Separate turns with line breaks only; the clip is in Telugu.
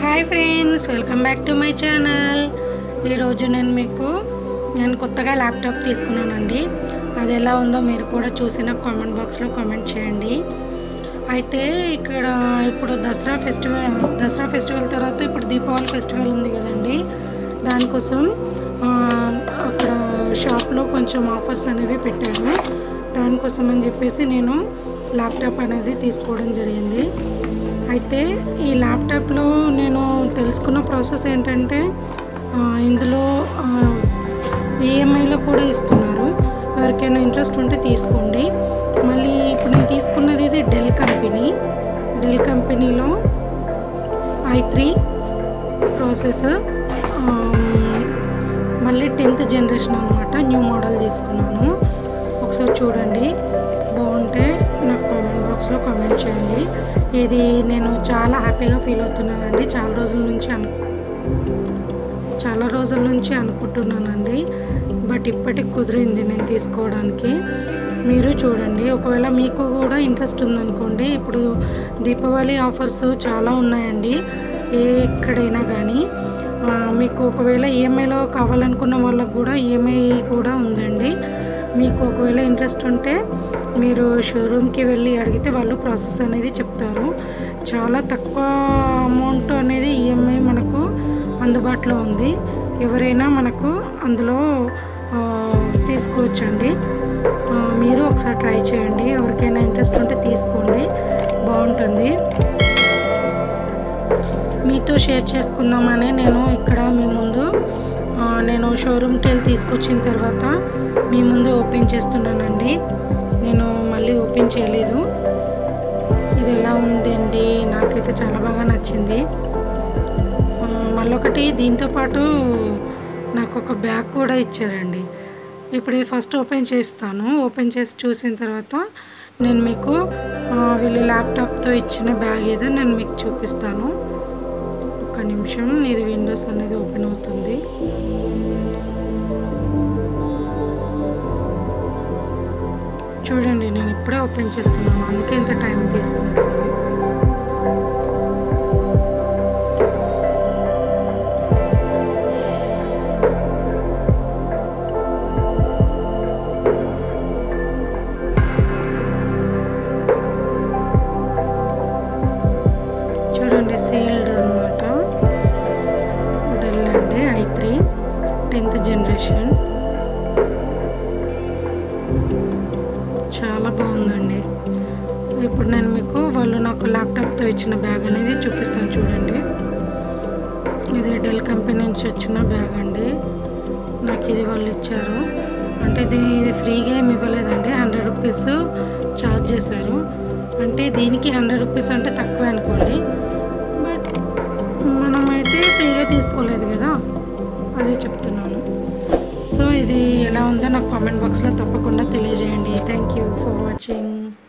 hi friends welcome back to my channel ఈరోజు నేను మీకు నేను కొత్తగా ల్యాప్టాప్ తీసుకున్నానండి అది ఎలా ఉందో మీరు కూడా చూసి నాకు కామెంట్ బాక్స్లో కామెంట్ చేయండి అయితే ఇక్కడ ఇప్పుడు దసరా ఫెస్టివల్ దసరా ఫెస్టివల్ తర్వాత ఇప్పుడు దీపావళి ఫెస్టివల్ ఉంది కదండి దానికోసం ఆ, అక్కడ షాప్లో కొంచెం ఆఫర్స్ అనేవి పెట్టారు దానికోసం అని చెప్పేసి నేను ల్యాప్టాప్ అనేది తీసుకోవడం జరిగింది అయితే ఈ ల్యాప్టాప్లో నేను తెలుసుకున్న ప్రాసెస్ ఏంటంటే ఆ, ఇందులో ఈఎంఐలో కూడా ఇస్తున్నారు ఎవరికైనా ఇంట్రెస్ట్ ఉంటే తీసుకోండి మళ్ళీ ఇప్పుడు నేను తీసుకున్నది ఇది డెల్ కంపెనీ డెల్ కంపెనీలో ఐ త్రీ ప్రాసెసర్ మళ్ళీ టెన్త్ జనరేషన్ అనమాట న్యూ మోడల్ తీసుకున్నాను ఒకసారి చూడండి బాగుంటే నాకు కామెంట్ బాక్స్లో కామెంట్ చేయండి ఇది నేను చాలా హ్యాపీగా ఫీల్ అవుతున్నానండి చాలా రోజుల నుంచి అను చాలా రోజుల నుంచి అనుకుంటున్నానండి బట్ ఇప్పటికి కుదిరింది నేను తీసుకోవడానికి మీరు చూడండి ఒకవేళ మీకు కూడా ఇంట్రెస్ట్ ఉందనుకోండి ఇప్పుడు దీపావళి ఆఫర్స్ చాలా ఉన్నాయండి ఏ ఎక్కడైనా కానీ ఆ, మీకు ఒకవేళ ఈఎంఐలో కావాలనుకున్న వాళ్ళకు కూడా ఈఎంఐ కూడా ఉందండి మీకు ఒకవేళ ఇంట్రెస్ట్ ఉంటే మీరు షోరూమ్కి వెళ్ళి అడిగితే వాళ్ళు ప్రాసెస్ అనేది చెప్తారు చాలా తక్కువ అమౌంట్ అనేది ఈఎంఐ మనకు అందుబాటులో ఉంది ఎవరైనా మనకు అందులో ఆ, తీసుకోవచ్చండి ఆ, మీరు ఒకసారి ట్రై చేయండి ఎవరికైనా ఇంట్రెస్ట్ ఉంటే తీసుకోండి బాగుంటుంది మీతో షేర్ చేసుకుందామని నేను ఇక్కడ మీ ముందు ఆ, నేను షోరూమ్కి వెళ్ళి తీసుకొచ్చిన తర్వాత మీ ముందు ఓపెన్ చేస్తున్నానండి నేను మళ్ళీ ఓపెన్ చేయలేదు ఇది ఎలా ఉందండి నాకైతే చాలా బాగా నచ్చింది ఆ, మళ్ళొకటి దీంతో పాటు నాకు ఒక బ్యాగ్ కూడా ఇచ్చారండి ఇప్పుడు ఇది ఫస్ట్ ఓపెన్ చేస్తాను ఓపెన్ చేసి చూసిన తర్వాత నేను మీకు ఆ, వీళ్ళు ల్యాప్టాప్తో ఇచ్చిన బ్యాగ్ ఏదో నేను మీకు చూపిస్తాను ఒక్క నిమిషం ఇది విండోస్ అనేది ఓపెన్ అవుతుంది చూడండి నేను ఇప్పుడే ఓపెన్ చేస్తున్నాను అందుకే ఇంత టైం తీసుకుంటాను చూడండి సీల్డ్ అనమాట డెల్ అండి ఐ త్రీ టెన్త్ జనరేషన్ చాలా బాగుందండి ఇప్పుడు నేను మీకు వాళ్ళు నాకు ల్యాప్టాప్తో ఇచ్చిన బ్యాగ్ అనేది చూపిస్తాను చూడండి ఇది డెల్ కంపెనీ నుంచి వచ్చిన బ్యాగ్ అండి నాకు ఇది వాళ్ళు ఇచ్చారు అంటే ఇది ఇది ఫ్రీగా ఏమి ఇవ్వలేదండి హండ్రెడ్ రూపీస్ ఛార్జ్ చేశారు అంటే దీనికి హండ్రెడ్ రూపీస్ అంటే తక్కువే అనుకోండి బట్ మనమైతే ఫ్రీగా తీసుకోలేదు కదా అదే చెప్తున్నాను సో ఇది ఎలా ఉందో నాకు కామెంట్ బాక్స్లో తప్పకుండా తెలియజేయండి థ్యాంక్ యూ ఫర్ వాచింగ్